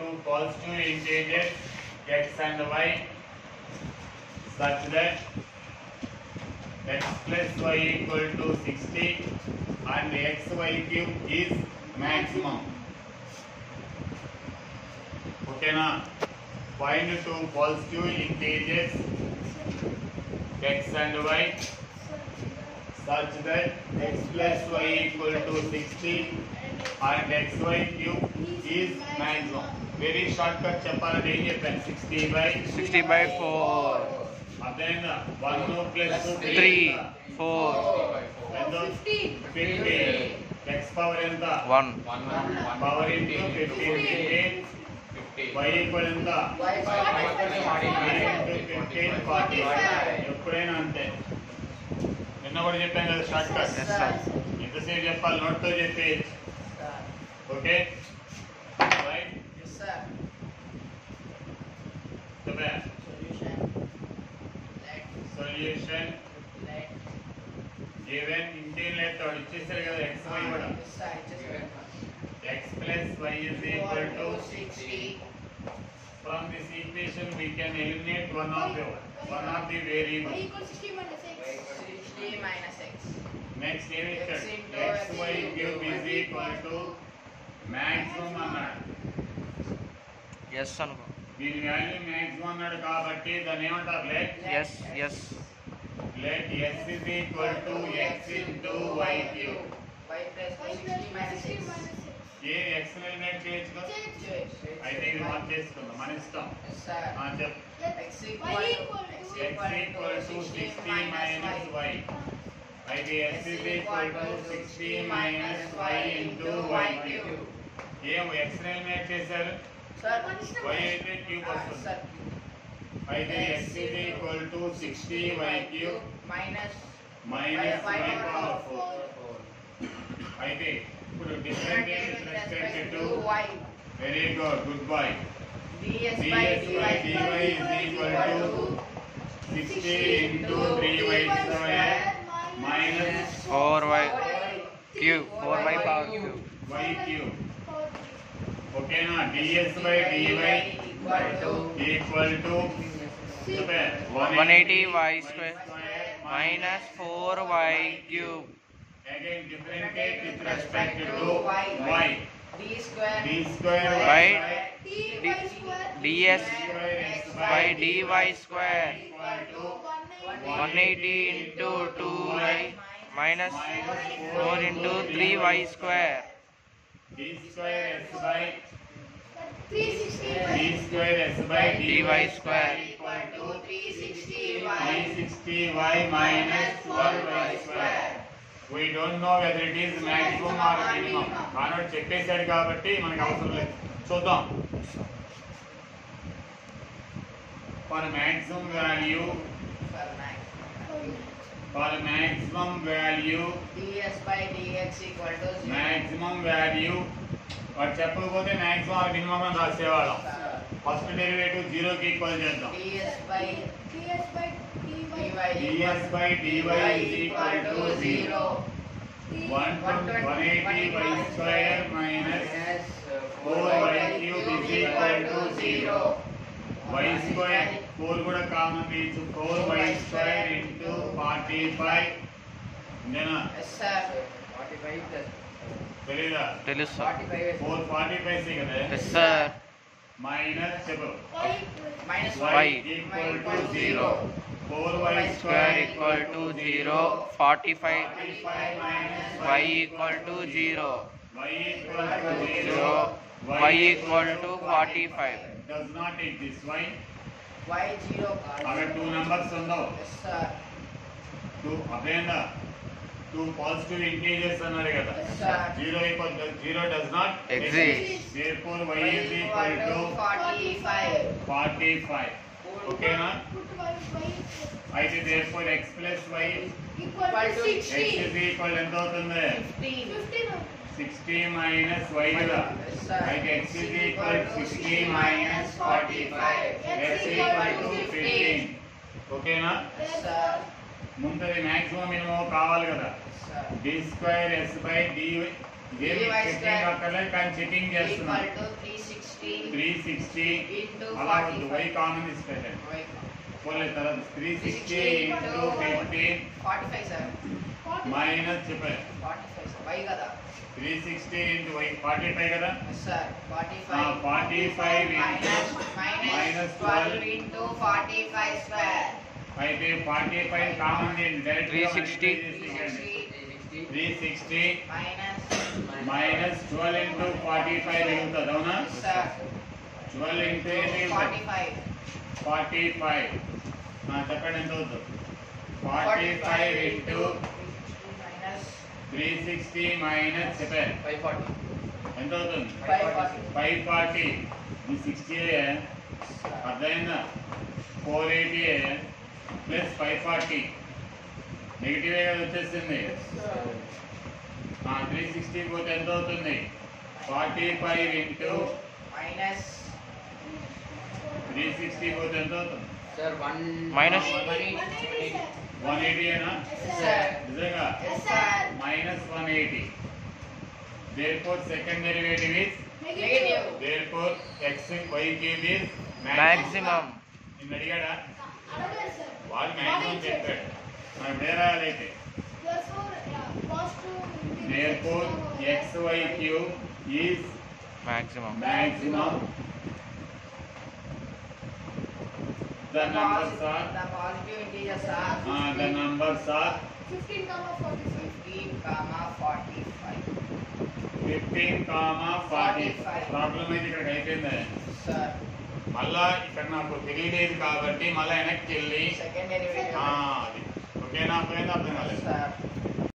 two positive integers x and y such that x plus y equal to 60 and xy cube is maximum. ఓకేనా find two positive integers x and y such that x plus y equal to 60 and xy cube is maximum. Very short cut చెప్పాలంటే ఏం చెప్పాను sixty by sixty by four అర్థమైందా one plus three four ఎంత fifty x power ఎంత one power into fifteen fifteen y equal ఎంత fifteen forty ఎప్పుడైనా అంతే నిన్న కూడా చెప్పాను కదా షార్ట్ కట్ ఎస్ సార్ ఎంతసేపు చెప్పాలి నోట్తో చెప్పి ఓకే రైట్ చెప్పా సొల్యూషన్ ఈవెన్ ఇంటీరియర్ లెఫ్ట్ వాడు ఇచ్చేసారు కదా ఎక్స్ వై కూడా x plus y is equal to from this equation we can eliminate one of the one of the variable next ఏమి ఇచ్చాడు x y cube is equal to maximum అన్నాడు S అనుకో దీని value maximum అన్నాడు కాబట్టి దాన్ని ఏమంటారు let S S let S is equal to x into y cube ఏ ఎక్స్ ఎలిమినేట్ చేయొచ్చు కదా అయితే ఇది మనం చేసుకుందాం మన ఇష్టం ఆ, చెప్పు X x equal to sixty minus y అయితే S is equal to sixty minus y into y cube ఏం ఎక్స్ ఎలిమినేట్ చేశారు వై అయితే క్యూబ్ వస్తుంది అయితే x is equal to sixty y cube minus minus y power four అయితే ఇప్పుడు different respect to y very good good boy ds ds by by dy dy is equal to 60 into 3y square minus four y cube four y power cube y cube. ఓకేనా ds by dy equal to equal to one eighty y square minus four y cube Again differentiate with respect to y. d square d square By y ds square x by dy square equal to one eighty into two y minus four into three y square d square x by d square x by dy dy square equal to 360y 360y minus 12y square. We don't know whether it is maximum or minimum. కానోడు చెప్పేశాడు కాబట్టి మనకు అవసరం లేదు చూద్దాం for maximum value for maximum value ds by dx equal to 0 maximum value వాడు చెప్పకపోతే maximum or minimum అని రాసేవాళ్ళం ఫస్ట్ డెరివేటివ్ జీరోకి ఈక్వల్ చేద్దాం ds by dy ds by dy is equal to 0 1 to 180 y square minus 4y cube is equal to 0. y square 4 కూడా common తీయచ్చు 4y square into 45 నేను yes sir తెలీదా తెలుసు sir 4 45 కదా ఎస్ సార్ మైనస్ చెప్పు minus y Y. equal to 0 4y square square equal to zero forty five 45 minus y equal to zero y equal to 0 zero y equal to forty five does not exist why y 0 అక్కడ two numbers ఉండవు yes sir two అదేనా two positive integers అన్నారు కదా yes sir zero equal zero does not Exist. therefore y y is equal equal to to 45 45 ఓకేనా అయితే therefore x plus y x is equal ఎంత అవుతుంది 15 60 minus y కదా yes sir అయితే x is equal to 60 minus 45 x equal to 15 ఓకేనా yes sir ముందది maximum minimum కావాలి కదా yes sir d square s by d ఇదేమి dy చెకింగ్ square అక్కర్లేదు కానీ చెకింగ్ equal చేస్తున్నాం to 360 త్రీ సిక్స్టీ into అలా వద్దు వై 45. కామన్ తీసి పెట్టండి Y- పోలేదు తర్వాత three sixty into fifteen 45 sir. Minus చెప్పారు 45 sir. Y కదా? Three sixty into y forty five కదా Yes sir. 45. ఆ, 45 minus minus minus 12 12 into 45 square. అయితే forty five common direct 360. 360 three sixty minus minus twelve into forty five మిగులుతుంది అవునా sir. Twelve into ఏం మిగులుతుంది 45. Forty five చెప్పండి ఎంత అవుతుంది forty five into minus three sixty minus చెప్పారు 540. ఎంత అవుతుంది 540. ఫైవ్ ఫార్టీ ఈ సిక్స్టీ అర్థమైందా four eighty plus five forty negative వచ్చేసింది త్రీ సిక్స్టీ పోతే ఎంత అవుతుంది forty five into Minus three sixty పోతే ఎంత అవుతుంది sir 1 Minus. 180. వన్ ఎయిటీ అయినా sir. నిజంగా Yes sir. Minus one eighty therefore second derivative is Negative. Therefore x y cube is maximum నిన్ను అడిగాడా వాళ్ళు మ్యాక్సిమం చెప్పాడు మనం ఇప్పుడే రాయాలైతే therefore x y cube is maximum maximum the numbers are The positive integers are uh, the numbers are 15 comma 45. 15 comma 45 45. Problem అయితే ఇక్కడికి అయిపోయింది Sir. మళ్ళా ఇక్కడ నాకు తెలియలేదు కాబట్టి మళ్ళీ వెనక్కి వెళ్ళి Second derivative. ఆ, అది ఓకేనా అర్థమైందా అర్థం కాలేదు Sir.